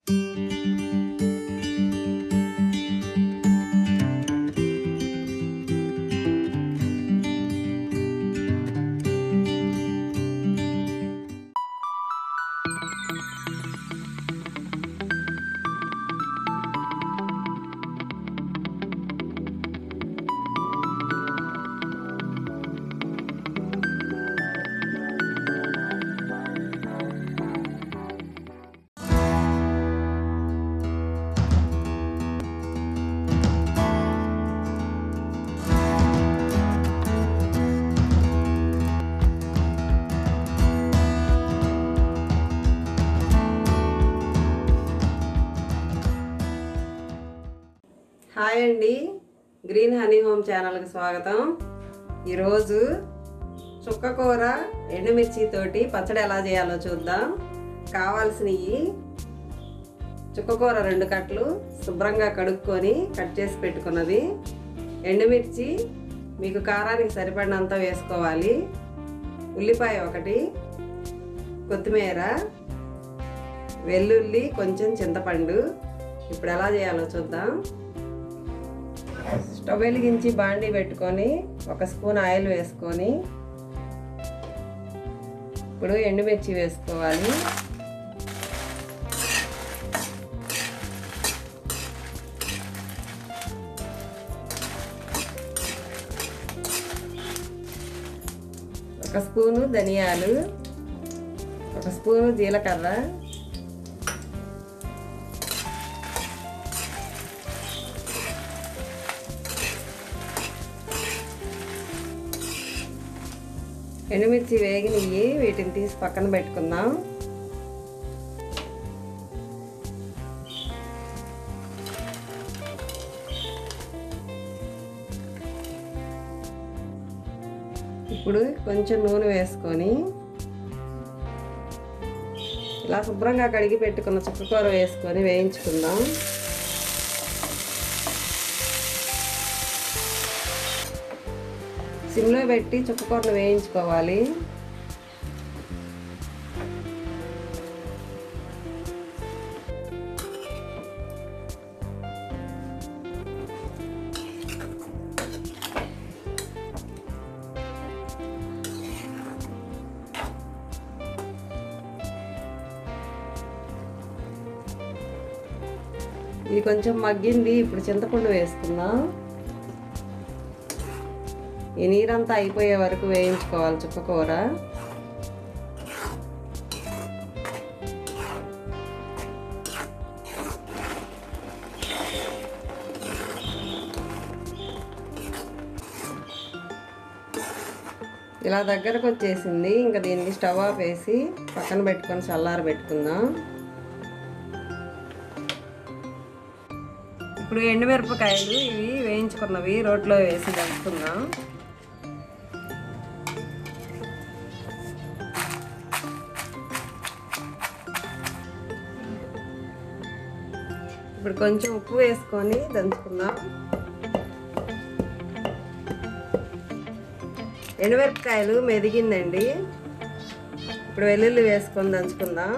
hi అండి green honey home ఛానల్కి స్వాగతం ఈరోజు చుక్కకూర ఎండుమిర్చి తోటి పచ్చడి ఎలా చేయాలో చూద్దాం కావాల్సినవి చుక్కకూర రెండు కట్టలు శుభ్రంగా కడుక్కొని కట్ చేసి పెట్టుకున్నది ఎండుమిర్చి మీకు కారానికి సరిపడినంత వేసుకోవాలి ఉల్లిపాయ ఒకటి కొత్తిమీర వెల్లుల్లి కొంచెం చింతపండు ఇప్పుడు ఎలా చేయాలో చూద్దాం స్టవ్ వెలిగించి బాండీ పెట్టుకొని ఒక స్పూన్ ఆయిల్ వేసుకొని ఇప్పుడు ఎండుమిర్చి వేసుకోవాలి ఒక స్పూను ధనియాలు ఒక స్పూను జీలకర్ర ఎండుమిర్చి వేగినవి వీటిని తీసి పక్కన పెట్టుకుందాం ఇప్పుడు కొంచెం నూనె వేసుకొని ఇలా శుభ్రంగా కడిగి పెట్టుకున్న చుక్కకూర వేసుకొని వేయించుకుందాం సిమ్లో పెట్టి చుక్కకూరను వేయించుకోవాలి ఇది కొంచెం మగ్గింది ఇప్పుడు చింతపండు వేసుకుందాం ఈ నీరంతా అయిపోయే వరకు వేయించుకోవాలి చుక్కకూర ఇలా దగ్గరకు వచ్చేసింది ఇంకా దీనికి స్టవ్ ఆఫ్ వేసి పక్కన పెట్టుకొని చల్లార పెట్టుకుందాం ఇప్పుడు ఎండుమిరపకాయలు ఇవి వేయించుకున్నవి రోట్లో వేసి దంచుకుందాం ఇప్పుడు కొంచెం ఉప్పు వేసుకొని దంచుకుందాం ఎండుమిరపకాయలు మెదిగిందండి ఇప్పుడు వెల్లుల్లి వేసుకొని దంచుకుందాం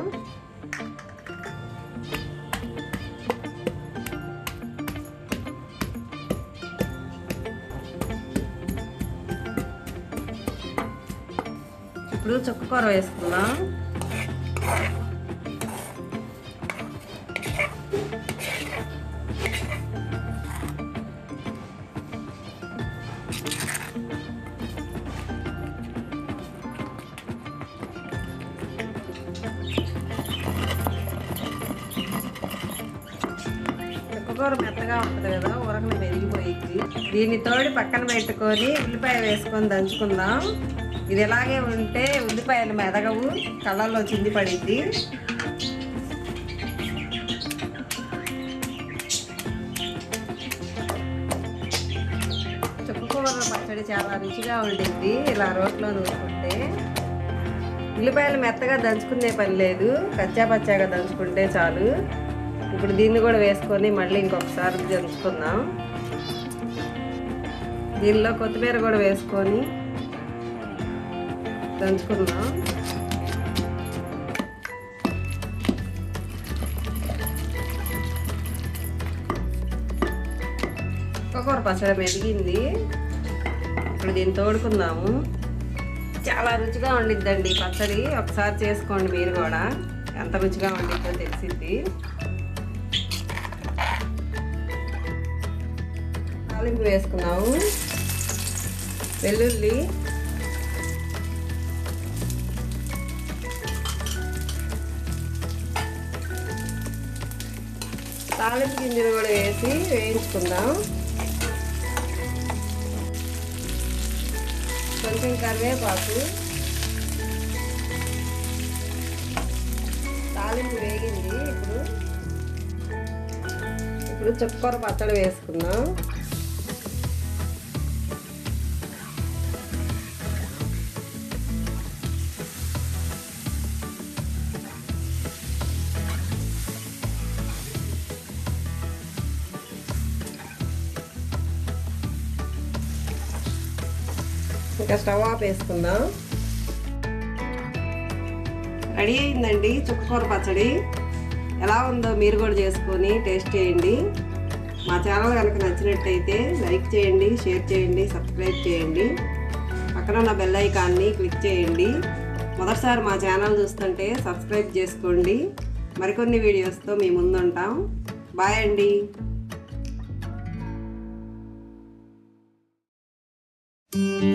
ఇప్పుడు చుక్కకూర వేసుకుందాం చుక్కకూర మెత్తగా ఉంటుంది కదా ఉరకన మెరిగిపోయింది దీన్ని తోడి పక్కన పెట్టుకొని ఉల్లిపాయ వేసుకొని దంచుకుందాం ఇది ఎలాగే ఉంటే ఉల్లిపాయలు మెదగవు కళ్ళల్లో చింది పడిద్ది చుక్కకూర పచ్చడి చాలా రుచిగా ఉండిద్ది ఇలా రోట్లో నూరుకుంటే ఉల్లిపాయలు మెత్తగా దంచుకునే పని లేదు కచ్చా పచ్చాగా దంచుకుంటే చాలు ఇప్పుడు దీన్ని కూడా వేసుకొని మళ్ళీ ఇంకొకసారి దంచుకుందాం దీనిలో కొత్తిమీర కూడా వేసుకొని దంచుకుందాం చుక్కకూర పచ్చడి మెదిగింది ఇప్పుడు దీన్ని తోడుకుందాము చాలా రుచిగా ఉండిద్దండి పచ్చడి ఒకసారి చేసుకోండి మీరు కూడా ఎంత రుచిగా ఉండిద్దో తెలిసిద్ది తాలింపు వేసుకున్నాము వెల్లుల్లి తాలింపు గింజలు కూడా వేసి వేయించుకుందాం కొంచెం కరివేపాకు తాలింపు వేగింది ఇప్పుడు ఇప్పుడు చుక్కూర పచ్చడి వేసుకుందాం ఇంకా స్టవ్ ఆఫ్ వేసుకుందాం రెడీ అయిందండి చుక్కకూర పచ్చడి ఎలా ఉందో మీరు కూడా చేసుకొని టేస్ట్ చేయండి మా ఛానల్ కనుక నచ్చినట్టయితే లైక్ చేయండి షేర్ చేయండి సబ్స్క్రైబ్ చేయండి పక్కన ఉన్న బెల్ ఐకాన్ని క్లిక్ చేయండి మొదటిసారి మా ఛానల్ చూస్తుంటే సబ్స్క్రైబ్ చేసుకోండి మరికొన్ని వీడియోస్తో మీ ముందుంటాం బాయ్ అండి thank you